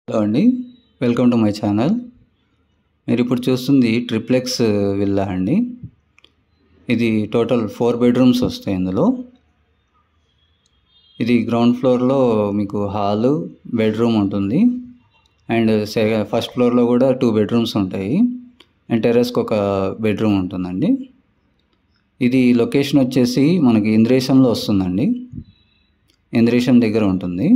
hello అండి welcome to my channel మీరు ఇప్పుడు చూస్తుంది ట్రిప్లెక్స్ విల్లా అండి ఇది టోటల్ ఫోర్ బెడ్రూమ్స్ వస్తాయి ఇందులో ఇది గ్రౌండ్ ఫ్లోర్లో మీకు హాలు బెడ్రూమ్ ఉంటుంది అండ్ సె ఫస్ట్ ఫ్లోర్లో కూడా టూ బెడ్రూమ్స్ ఉంటాయి అండ్ టెర్రస్కి ఒక బెడ్రూమ్ ఉంటుందండి ఇది లొకేషన్ వచ్చేసి మనకి ఇంద్రేశంలో వస్తుందండి ఇంద్రేశం దగ్గర ఉంటుంది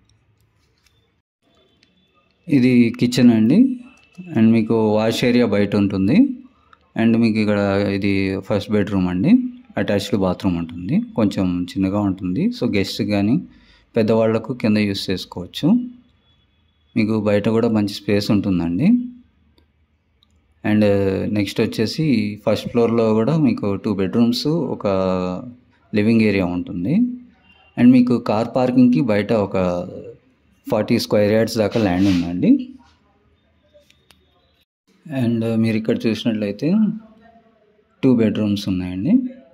ఇది కిచెన్ అండి అండ్ మీకు వాష్ ఏరియా బయట ఉంటుంది అండ్ మీకు ఇక్కడ ఇది ఫస్ట్ బెడ్రూమ్ అండి అటాచ్డ్ బాత్రూమ్ ఉంటుంది కొంచెం చిన్నగా ఉంటుంది సో గెస్ట్ కానీ పెద్దవాళ్ళకు కింద యూస్ చేసుకోవచ్చు మీకు బయట కూడా మంచి స్పేస్ ఉంటుందండి అండ్ నెక్స్ట్ వచ్చేసి ఫస్ట్ ఫ్లోర్లో కూడా మీకు టూ బెడ్రూమ్స్ ఒక లివింగ్ ఏరియా ఉంటుంది అండ్ మీకు కార్ పార్కింగ్కి బయట ఒక ఫార్టీ స్క్వేర్ యార్డ్స్ దాకా ల్యాండ్ ఉందండి అండ్ మీరు ఇక్కడ చూసినట్లయితే టూ బెడ్రూమ్స్ ఉన్నాయండి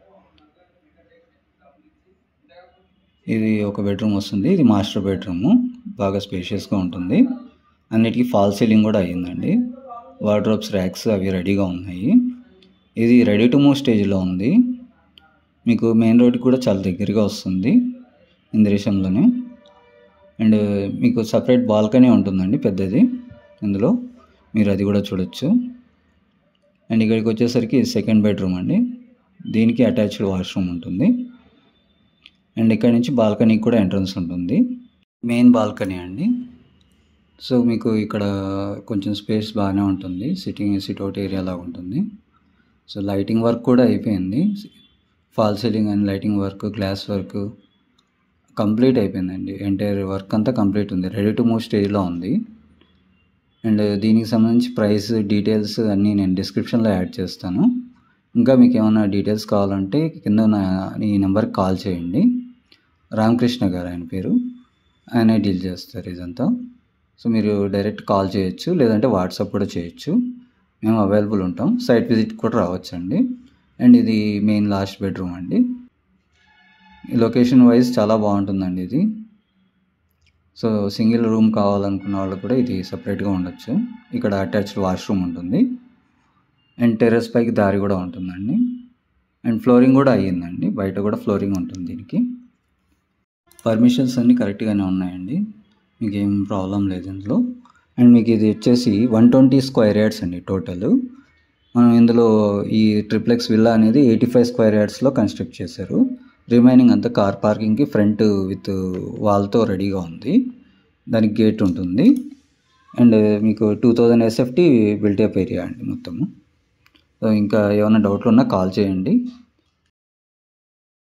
ఇది ఒక బెడ్రూమ్ వస్తుంది ఇది మాస్టర్ బెడ్రూము బాగా స్పేషియస్గా ఉంటుంది అన్నిటికీ ఫాల్ సీలింగ్ కూడా అయ్యిందండి వార్డ్రోబ్స్ ర్యాక్స్ అవి రెడీగా ఉన్నాయి ఇది రెడీ టు మూవ్ స్టేజ్లో ఉంది మీకు మెయిన్ రోడ్కి కూడా చాలా దగ్గరగా వస్తుంది ఇంద్రేశంలోనే అండ్ మీకు సపరేట్ బాల్కనీ ఉంటుందండి పెద్దది ఇందులో మీరు అది కూడా చూడొచ్చు అండ్ ఇక్కడికి వచ్చేసరికి సెకండ్ బెడ్రూమ్ అండి దీనికి అటాచ్డ్ వాష్రూమ్ ఉంటుంది అండ్ ఇక్కడ నుంచి బాల్కనీకి కూడా ఎంట్రన్స్ ఉంటుంది మెయిన్ బాల్కనీ అండి సో మీకు ఇక్కడ కొంచెం స్పేస్ బాగానే ఉంటుంది సిట్టింగ్ సిట్అవుట్ ఏరియా లాగా ఉంటుంది సో లైటింగ్ వర్క్ కూడా అయిపోయింది fall ceiling and lighting work glass work complete అయిపోయిందండి ఎంటైర్ వర్క్ అంతా కంప్లీట్ ఉంది రెడీ టు మూవ్ స్టేజ్లో ఉంది అండ్ దీనికి సంబంధించి ప్రైస్ డీటెయిల్స్ అన్నీ నేను డిస్క్రిప్షన్లో యాడ్ చేస్తాను ఇంకా మీకు ఏమైనా డీటెయిల్స్ కావాలంటే కింద నా ఈ నెంబర్కి కాల్ చేయండి రామకృష్ణ గారు ఆయన పేరు ఆయనే డీల్ చేస్తారు ఇదంతా సో మీరు డైరెక్ట్ కాల్ చేయొచ్చు లేదంటే వాట్సాప్ కూడా చేయొచ్చు మేము అవైలబుల్ ఉంటాం సైట్ విజిట్ కూడా రావచ్చండి అండ్ ఇది మెయిన్ లాస్ట్ బెడ్రూమ్ అండి లొకేషన్ వైజ్ చాలా బాగుంటుందండి ఇది సో సింగిల్ రూమ్ కావాలనుకున్న వాళ్ళు కూడా ఇది సపరేట్గా ఉండొచ్చు ఇక్కడ అటాచ్డ్ వాష్రూమ్ ఉంటుంది అండ్ టెర్రస్ పైకి దారి కూడా ఉంటుందండి అండ్ ఫ్లోరింగ్ కూడా అయ్యిందండి బయట కూడా ఫ్లోరింగ్ ఉంటుంది దీనికి పర్మిషన్స్ అన్నీ కరెక్ట్గానే ఉన్నాయండి మీకు ఏం ప్రాబ్లం లేదు ఇందులో అండ్ మీకు ఇది వచ్చేసి వన్ ట్వంటీ స్క్వేర్ యార్డ్స్ అండి టోటల్ మనం ఇందులో ఈ ట్రిప్లెక్స్ విల్లా అనేది ఎయిటీ ఫైవ్ స్క్వేర్ యార్డ్స్లో కన్స్ట్రక్ట్ చేశారు రిమైనింగ్ అంతా కార్ పార్కింగ్కి ఫ్రంట్ విత్ వాల్తో రెడీగా ఉంది దానికి గేట్ ఉంటుంది అండ్ మీకు two thousand SFT built up area అండి మొత్తము సో ఇంకా ఏమైనా డౌట్లు ఉన్నా కాల్ చేయండి